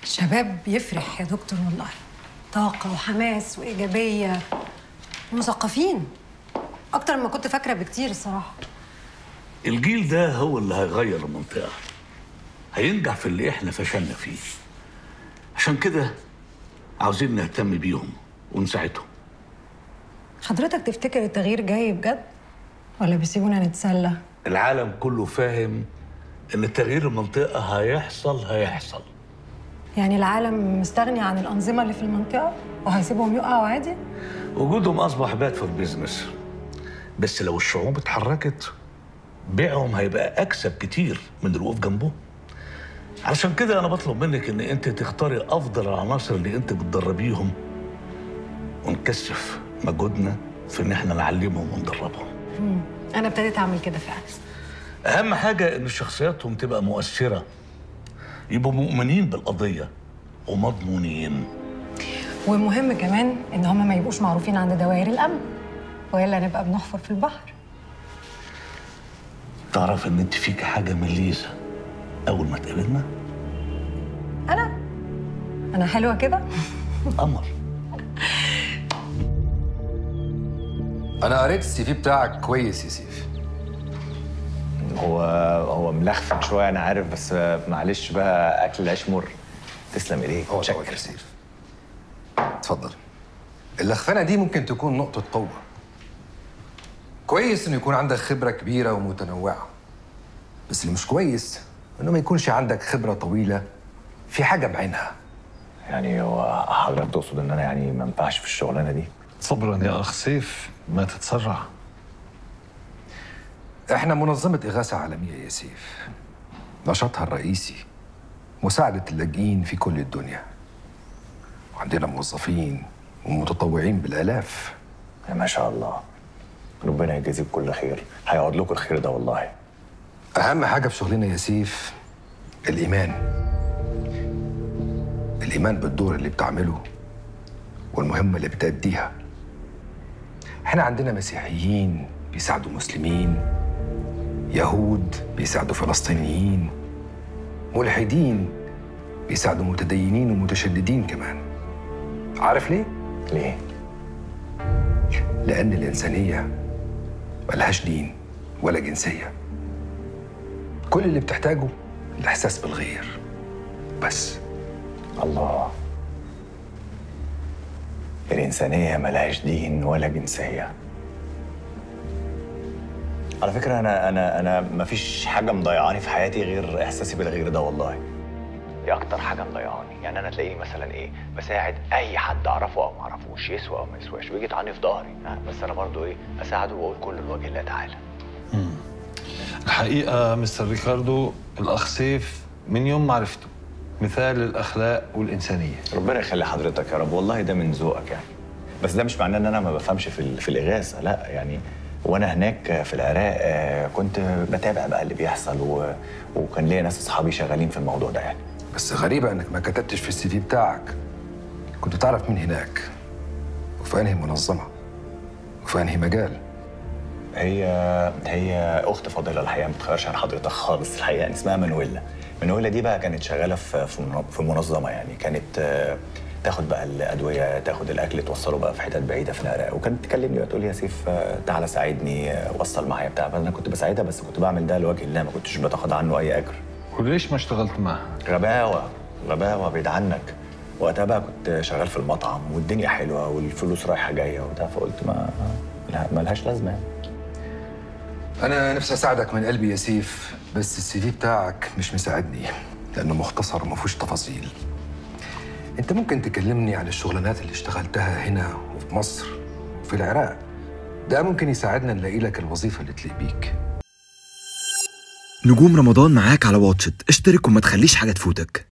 الشباب بيفرح يا دكتور والله طاقة وحماس وإيجابية مثقفين أكتر ما كنت فاكرة بكتير الصراحة الجيل ده هو اللي هيغير المنطقة هينجح في اللي احنا فشلنا فيه عشان كده عاوزين نهتم بيهم ونساعدهم حضرتك تفتكر التغيير جاي بجد ولا بيسيبونا نتسلى العالم كله فاهم ان تغيير المنطقة هيحصل هيحصل يعني العالم مستغني عن الأنظمة اللي في المنطقة وهيسيبهم يقعوا عادي وجودهم اصبح باد فور بيزنس بس لو الشعوب اتحركت بيعهم هيبقى اكسب كتير من الوقوف جنبهم علشان كده انا بطلب منك ان انت تختاري افضل العناصر اللي انت بتدربيهم ونكثف مجهودنا في ان احنا نعلمهم وندربهم أنا ابتديت أعمل كده فعلا اهم حاجه ان شخصياتهم تبقى مؤثره يبقوا مؤمنين بالقضيه ومضمونين والمهم كمان إن هما ما يبقوش معروفين عند دوائر الأمن وإلا نبقى بنحفر في البحر تعرف ان انت فيك حاجه من ليزا اول ما تقابلنا أنا أنا حلوة كده قمر انا قريت السي في بتاعك كويس يا سيف هو هو ملخفن شويه انا عارف بس معلش بقى اكل العيش مر تسلم ايديك هو شكرا. طبعا يا سيف اتفضل اللخفنه دي ممكن تكون نقطه قوه كويس انه يكون عندك خبره كبيره ومتنوعه بس اللي مش كويس انه ما يكونش عندك خبره طويله في حاجه بعينها يعني هو حضرتك تقصد ان انا يعني ما ينفعش في الشغلانه دي صبرا يا اخ سيف ما تتسرع احنا منظمه اغاثه عالميه يا سيف نشاطها الرئيسي مساعده اللاجئين في كل الدنيا وعندنا موظفين ومتطوعين بالالاف يا ما شاء الله ربنا يجازيك كل خير هيقعد لكم الخير ده والله أهم حاجة في شغلنا يا سيف الإيمان الإيمان بالدور اللي بتعمله والمهمة اللي بتأديها احنا عندنا مسيحيين بيساعدوا مسلمين يهود بيساعدوا فلسطينيين ملحدين بيساعدوا متدينين ومتشددين كمان عارف ليه؟ ليه؟ لأن الإنسانية ملهاش دين ولا جنسية كل اللي بتحتاجه الإحساس بالغير بس الله الإنسانية ملهاش دين ولا جنسية على فكرة أنا أنا أنا مفيش حاجة مضيعاني في حياتي غير إحساسي بالغير ده والله دي أكتر حاجة مضيعاني يعني أنا تلاقيني مثلا إيه بساعد أي حد أعرفه أو ما أعرفوش يسوى أو ما يسواش ويجي يطعني في ظهري ها، بس أنا برضو إيه أساعده وأقول كل الوجه الله تعالى الحقيقه مستر ريكاردو الاخ سيف من يوم ما عرفته مثال للاخلاق والانسانيه ربنا يخلي حضرتك يا رب والله ده من ذوقك يعني بس ده مش معناه ان انا ما بفهمش في ال- في الاغاثه لا يعني وانا هناك في العراق آه، كنت بتابع بقى اللي بيحصل و... وكان ليا ناس اصحابي شغالين في الموضوع ده يعني بس غريبة إنك ما كتبتش في السي في بتاعك كنت تعرف مين هناك وفي أنهي منظمة وفي أنهي مجال هي هي اخت فاضله الحقيقه ما تتخيرش عن حضرتك خالص الحقيقه يعني اسمها منويلا منويلا دي بقى كانت شغاله في في من- في منظمه يعني كانت آه، تاخد بقى الادويه تاخد الاكل توصله بقى في حتت بعيده في العراق وكانت تكلمني وتقول لي يا سيف آه، تعالى ساعدني آه، وصل معايا بتاع فانا كنت بساعدها بس كنت بعمل ده لوجه الله ما كنتش بتاخد عنه اي اجر وليش ما اشتغلت معها غباوه غباوه بعيد عنك وقتها بقى كنت شغال في المطعم والدنيا حلوه والفلوس رايحه جايه وبتاع فقلت ما لا ملهاش لازمه يعني. أنا نفسي أساعدك من قلبي يا سيف بس السي في بتاعك مش مساعدني لأنه مختصر وما فيهوش تفاصيل أنت ممكن تكلمني عن الشغلانات اللي اشتغلتها هنا وفي مصر وفي العراق ده ممكن يساعدنا نلاقي لك الوظيفة اللي تليق بيك نجوم رمضان معاك على واتشت اشترك وما تخليش حاجة تفوتك